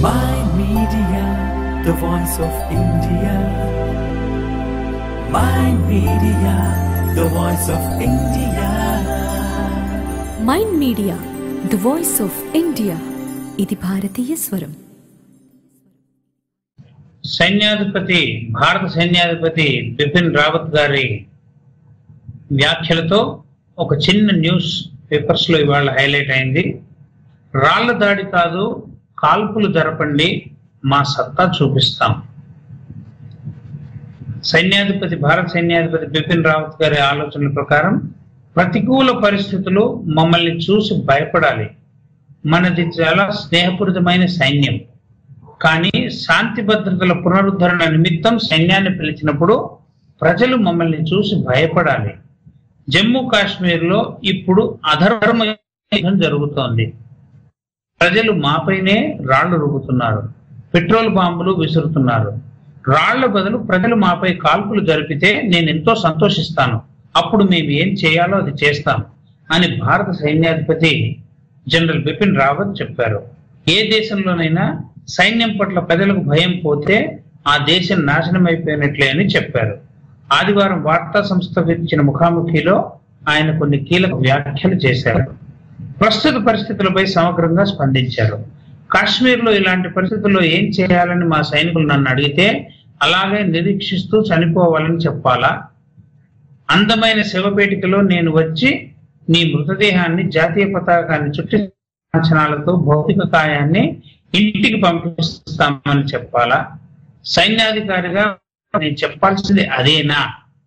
My Media, the voice of India. My Media, the voice of India. Mind media the voice of India ఇది భారతీయ స్వరం సైన్యాధిపతి భారత సైన్యాధిపతి బిపిన్ రావత్ గారి వ్యాఖ్యలతో ఒక చిన్న న్యూస్ పేపర్స్ లో ఇవాళ హైలైట్ అయింది రాళ్ల దాడి కాదు కాల్పులు జరపండి మా సత్తా చూపిస్తాం సైన్యాధిపతి భారత సైన్యాధిపతి బిపిన్ రావత్ గారి ఆలోచనల ప్రకారం ప్రతికూల పరిస్థితులు మమ్మల్ని చూసి భయపడాలి మనది చాలా స్నేహపూరితమైన సైన్యం కానీ శాంతి భద్రతల పునరుద్ధరణ నిమిత్తం సైన్యాన్ని పిలిచినప్పుడు ప్రజలు మమ్మల్ని చూసి భయపడాలి జమ్మూ కాశ్మీర్లో ఇప్పుడు అధర్మ యుద్ధం జరుగుతోంది ప్రజలు మాపైనే రాళ్లు రుగుతున్నారు పెట్రోల్ బాంబులు విసురుతున్నారు రాళ్ల బదులు ప్రజలు మాపై కాల్పులు జరిపితే నేను ఎంతో సంతోషిస్తాను అప్పుడు మేము ఏం చేయాలో అది చేస్తాం అని భారత సైన్యాధిపతి జనరల్ బిపిన్ రావత్ చెప్పారు ఏ దేశంలోనైనా సైన్యం పట్ల ప్రజలకు భయం పోతే ఆ దేశం నాశనం అయిపోయినట్లే అని చెప్పారు ఆదివారం వార్తా సంస్థకు ఇచ్చిన ముఖాముఖిలో ఆయన కొన్ని కీలక వ్యాఖ్యలు చేశారు ప్రస్తుత పరిస్థితులపై సమగ్రంగా స్పందించారు కాశ్మీర్లో ఇలాంటి పరిస్థితుల్లో ఏం చేయాలని మా సైనికులు నన్ను అడిగితే అలాగే నిరీక్షిస్తూ చనిపోవాలని చెప్పాలా అందమైన శవపేటికలో నేను వచ్చి నీ మృతదేహాన్ని జాతీయ పతాకాన్ని చుట్టి లాంఛనాలతో భౌతిక కాయాన్ని ఇంటికి పంపిస్తామని చెప్పాలా సైన్యాధికారిగా నేను చెప్పాల్సింది అదేనా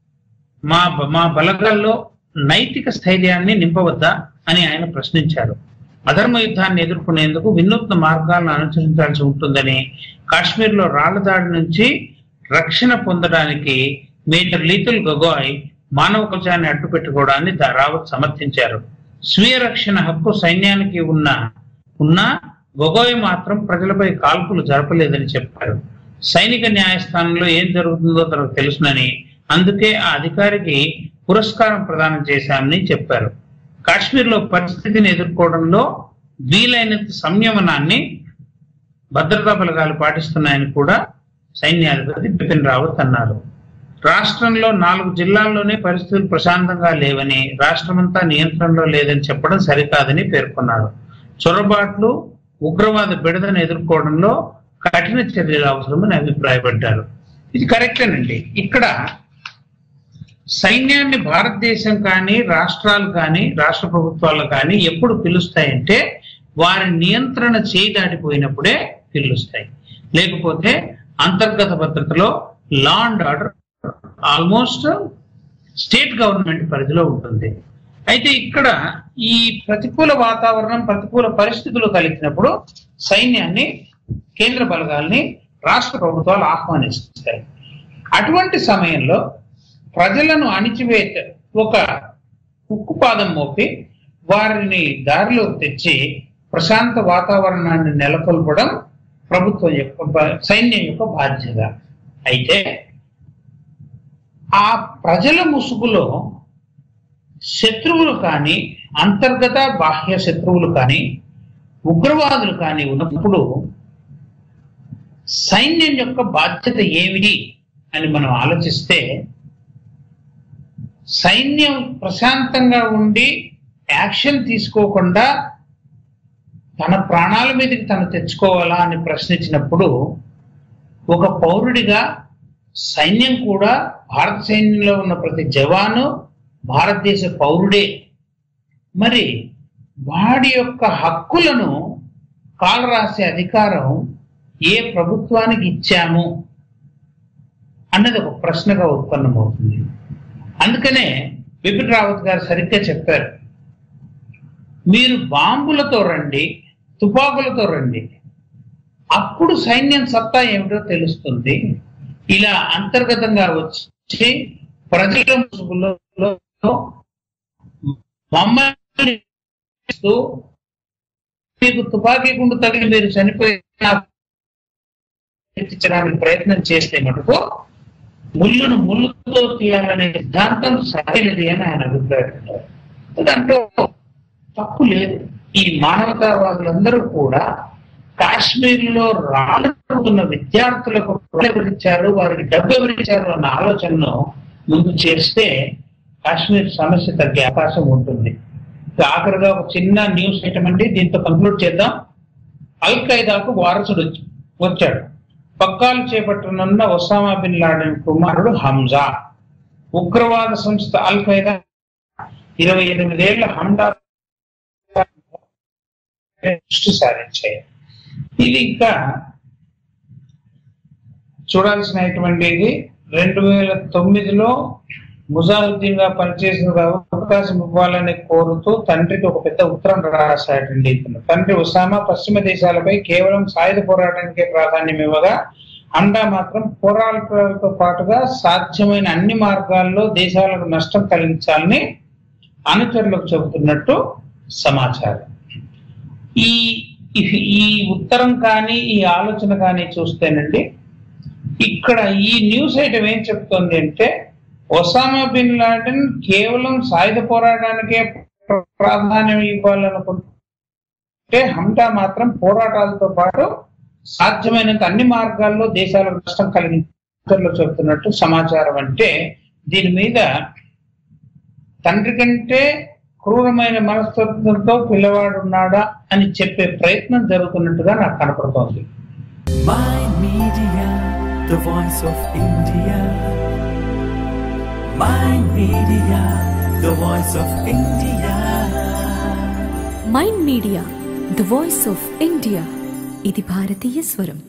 మా మా బలగాల్లో నైతిక స్థైర్యాన్ని నింపవద్దా అని ఆయన ప్రశ్నించారు అధర్మ యుద్ధాన్ని ఎదుర్కొనేందుకు వినూత్న మార్గాలను అనుసరించాల్సి ఉంటుందని కాశ్మీర్లో రాళ్ల దాడి నుంచి రక్షణ పొందడానికి మేజర్ లీతుల్ గగోయ్ మానవ కవచాన్ని అడ్డు పెట్టుకోవడాన్ని దా- రావత్ సమర్థించారు స్వీయ రక్షణ హక్కు సైన్యానికి ఉన్న ఉన్నా గొగోయ్ మాత్రం ప్రజలపై కాల్పులు జరపలేదని చెప్పారు సైనిక న్యాయస్థానంలో ఏం జరుగుతుందో తనకు తెలుసునని అందుకే ఆ అధికారికి పురస్కారం ప్రదానం చేశామని చెప్పారు కాశ్మీర్లో పరిస్థితిని ఎదుర్కోవడంలో వీలైనంత సంయమనాన్ని భద్రతా బలగాలు పాటిస్తున్నాయని కూడా సైన్యాధిపతి బిపిన్ రావత్ అన్నారు రాష్ట్రంలో నాలుగు జిల్లాల్లోనే పరిస్థితులు ప్రశాంతంగా లేవని రాష్ట్రమంతా నియంత్రణలో లేదని చెప్పడం సరికాదని పేర్కొన్నారు చొరబాట్లు ఉగ్రవాద బిడదను ఎదుర్కోవడంలో కఠిన చర్యలు అవసరమని అభిప్రాయపడ్డారు ఇది కరెక్టేనండి ఇక్కడ సైన్యాన్ని భారతదేశం కానీ రాష్ట్రాలు కానీ రాష్ట్ర ప్రభుత్వాలు కానీ ఎప్పుడు పిలుస్తాయంటే వారి నియంత్రణ చేయి దాటిపోయినప్పుడే పిలుస్తాయి లేకపోతే అంతర్గత భద్రతలో law and order almost state government పరిధిలో ఉంటుంది అయితే ఇక్కడ ఈ ప్రతికూల వాతావరణం ప్రతికూల పరిస్థితులు కలిగినప్పుడు సైన్యాన్ని కేంద్ర బలగాల్ని రాష్ట్ర ప్రభుత్వాలు ఆహ్వానిస్తాయి అటువంటి సమయంలో ప్రజలను అణిచివేత ఒక ఉక్కుపాదం మోపి వారిని దారిలోకి తెచ్చి ప్రశాంత వాతావరణాన్ని నెలకొల్పడం ప్రభుత్వం యొక్క బ- సైన్యం యొక్క బాధ్యత అయితే ఆ ప్రజల ముసుగులో శత్రువులు కానీ అంతర్గత బాహ్య శత్రువులు కానీ ఉగ్రవాదులు కానీ ఉన్నప్పుడు సైన్యం యొక్క బాధ్యత ఏమిటి అని మనం ఆలోచిస్తే సైన్యం ప్రశాంతంగా ఉండి యాక్షన్ తీసుకోకుండా తన ప్రాణాల మీదకి తను తెచ్చుకోవాలా అని ప్రశ్నించినప్పుడు ఒక పౌరుడిగా సైన్యం కూడా భారత సైన్యంలో ఉన్న ప్రతి జవాను భారతదేశ పౌరుడే మరి వాడి యొక్క హక్కులను కాలరాసే అధికారం ఏ ప్రభుత్వానికి ఇచ్చాము అన్నది ఒక ప్రశ్నగా ఉత్పన్నమవుతుంది అందుకనే బిపిన్ రావత్ గారు సరిగ్గా చెప్పారు మీరు బాంబులతో రండి తుపాకులతో రండి అప్పుడు సైన్యం సత్తా ఏమిటో తెలుస్తుంది ఇలా అంతర్గతంగా వచ్చి ప్రజల ముసుగులో మమ్మల్ని చేస్తూ మీకు తుపాకీ గుండు తగిలి మీరు చనిపోయిన ఎత్తించడానికి ప్రయత్నం చేస్తే మటుకు ముళ్ళును ముళ్ళుతో తీయాలనే సిద్ధాంతం సరైనది అని ఆయన అభిప్రాయపడ్డారు దాంట్లో తప్పు లేదు ఈ మానవతావాదులందరూ కూడా కాశ్మీర్ లో రానున్న విద్యార్థులకు ఎవరిచ్చారు వారికి డబ్బు ఎవరిచ్చారు అన్న ఆలోచనను ముందు చేస్తే కాశ్మీర్ సమస్య తగ్గే అవకాశం ఉంటుంది ఇక ఆఖరిగా ఒక చిన్న న్యూస్ ఐటమ్ అండి దీంతో కంక్లూడ్ చేద్దాం అల్ ఖైదాకు వారసుడు వచ్చి- వచ్చాడు పక్కాలు చేపట్టనున్న ఒసామా బిన్ లాడెన్ కుమారుడు హంజా ఉగ్రవాద సంస్థ అల్ ఖైదా ఇరవై ఎనిమిదేళ్ల హండా దృష్టి సారించాయి ఇది ఇంకా చూడాల్సినటువంటిది రెండు వేల తొమ్మిదిలో ముజాహిద్దీన్ గా పనిచేసిన అవకాశం ఇవ్వాలని కోరుతూ తండ్రికి ఒక పెద్ద ఉత్తరం రాశాడండి ఇతను తండ్రి ఉసామా పశ్చిమ దేశాలపై కేవలం సాయుధ పోరాటానికే ప్రాధాన్యం ఇవ్వగా అండా మాత్రం పోరాటాలతో పాటుగా సాధ్యమైన అన్ని మార్గాల్లో దేశాలకు నష్టం కలిగించాలని అనుచరులకు చెబుతున్నట్టు సమాచారం ఈ ఈ- ఈ ఉత్తరం కానీ ఈ ఆలోచన కానీ చూస్తేనండి ఇక్కడ ఈ న్యూస్ ఐటమ్ ఏం చెప్తుంది అంటే ఒసామా బిన్ లాడెన్ కేవలం సాయుధ పోరాటానికే ప్రాధాన్యం ఇవ్వాలనుకుంటే హంటా మాత్రం పోరాటాలతో పాటు సాధ్యమైనంత అన్ని మార్గాల్లో దేశాలకు నష్టం కలిగించడంలో చెబుతున్నట్టు సమాచారం అంటే దీని మీద తండ్రి కంటే క్రూరమైన మనస్తత్వంతో పిల్లవాడు ఉన్నాడా అని చెప్పే ప్రయత్నం జరుగుతున్నట్టుగా నాకు కనపడుతోంది Mind Media, the voice of India. Mind Media, the voice of India. Mind media the voice of India ఇది భారతీయ స్వరం